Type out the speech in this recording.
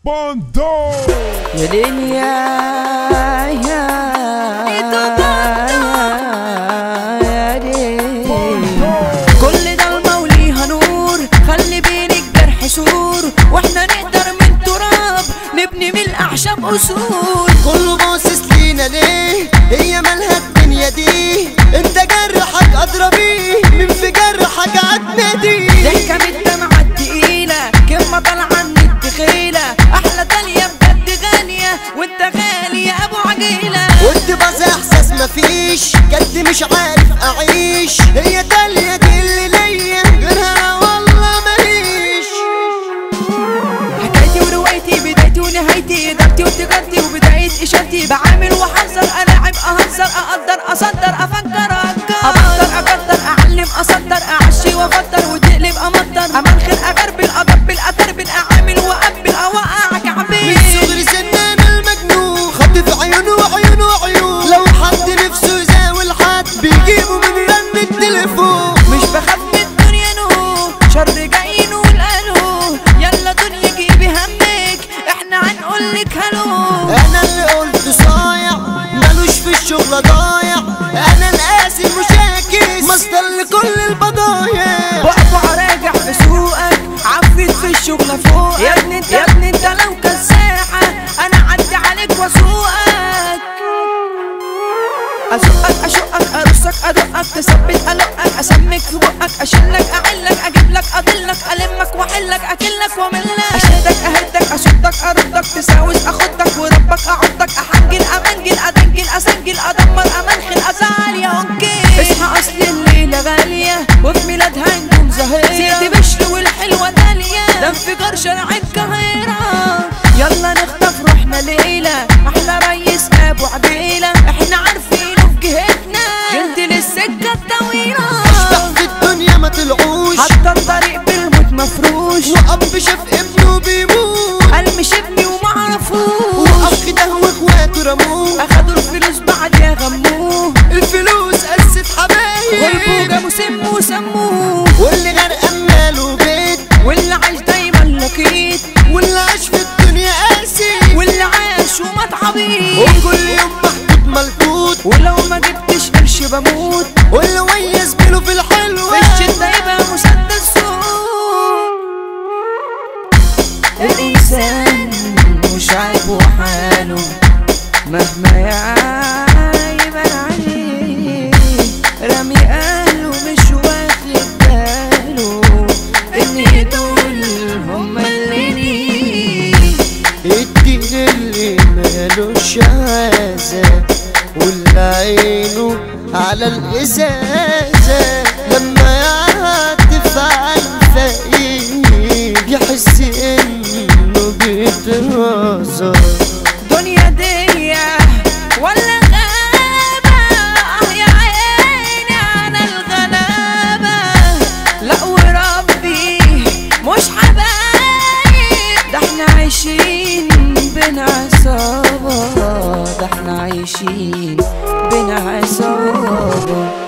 باندو يا ليل يا يا يا ليل كل ده الموليها نور خلي بين الجرح سور واحنا نقدر من تراب نبني من الاعشاب اصول كله باصص لينا ليه هي مالها الدنيا دي انت جرحك ادرى بيه من في جرحك عتمدي ضحكة من الدمعة التقيلة كلمة طالعة من الدخيلة أحلى تانية بجد غالية وأنت غالي يا أبو عجيلة وانت بس احساس مفيش جد مش عارف اعيش هي تالية دي اللي ليا غيرها والله ماليش حكايتي وروايتي بدايتي ونهايتي إدارتي وتجارتي وبداية إشارتي بعامل وأحذر ألاعب أهزر أقدر أصدر أفكر أقدر أقدر أعلم أصدر أعشي وأفطر وتقلب أمطر أمنخر أغربل أضبل أتربل أعامل وأقبل أوقعك من عبيل صغري سنان المجنون خد في عيونه وعيونه وعيون لو حد نفسه يزاول حد بيجيبه من رن التليفون مش بخاف من الدنيا نو شر جاي نقول الو يلا دنيا جيبي همك احنا هنقولك هلو انا اللي قلت صايع مالوش في الشغل ضايع انا القاسي المشاكس مصدر لكل البضايع بقف راجع في سوقك عفريت في الشغل فوق يا ابني انت يا ابني انت لو كساحة انا عدي عليك واسوقك ازقك اشقك ارصك ادقك تثبت القك اسمك في بقك اشلك اعلك اجيب لك اضلك المك واحلك اكلك واملك اشدك اهدك اشدك اردك تساوس اخدك وربك اعضك احنجل امنجل ادنجل اسجل ادمر امنخل ازعل يا انكل اصحى اصل الليله غاليه وفي ميلادها نجوم زهيره زيد بشر والحلوه داليه ده انفجار شارع القاهره يلا نخطف روحنا ليله احلى ريس ابو عبيله احنا عارفينه في جهتنا جلد للسكه الطويله اشبح في الدنيا ما طلعوش حتى الطريق بالموت مفروش واب شاف ابنه بيموت قال مش ابني ومعرفوش واخ ده واخواته رموه اخدوا الفلوس بعد يا غموه الفلوس قست حبايب غلبوا جابوا سموه وسموه واللي غرقان ماله بيت واللي عايش دايما لقيت واللي عاش في الدنيا قاسي واللي عاش ومات عبيط وكل يوم محطوط ملكوت ولو ما جبتش قرش بموت واللي ويا زميله في الحلوة في الشدة يبقى مسدس سوق الإنسان مش عاجبه حاله مهما يعيبان عليه رامي أهله مش واخد باله إن دول هم اللي ليه ادي اللي مالوش عازة واللي عينه على الإزازة لما يعطف على الفقير يحس إنه بيترازى دنيا دي ولا غابة اه يا عيني على الغلابة لا وربي مش حبايب ده احنا عايشين بين عصابة ده احنا عايشين بين عصابة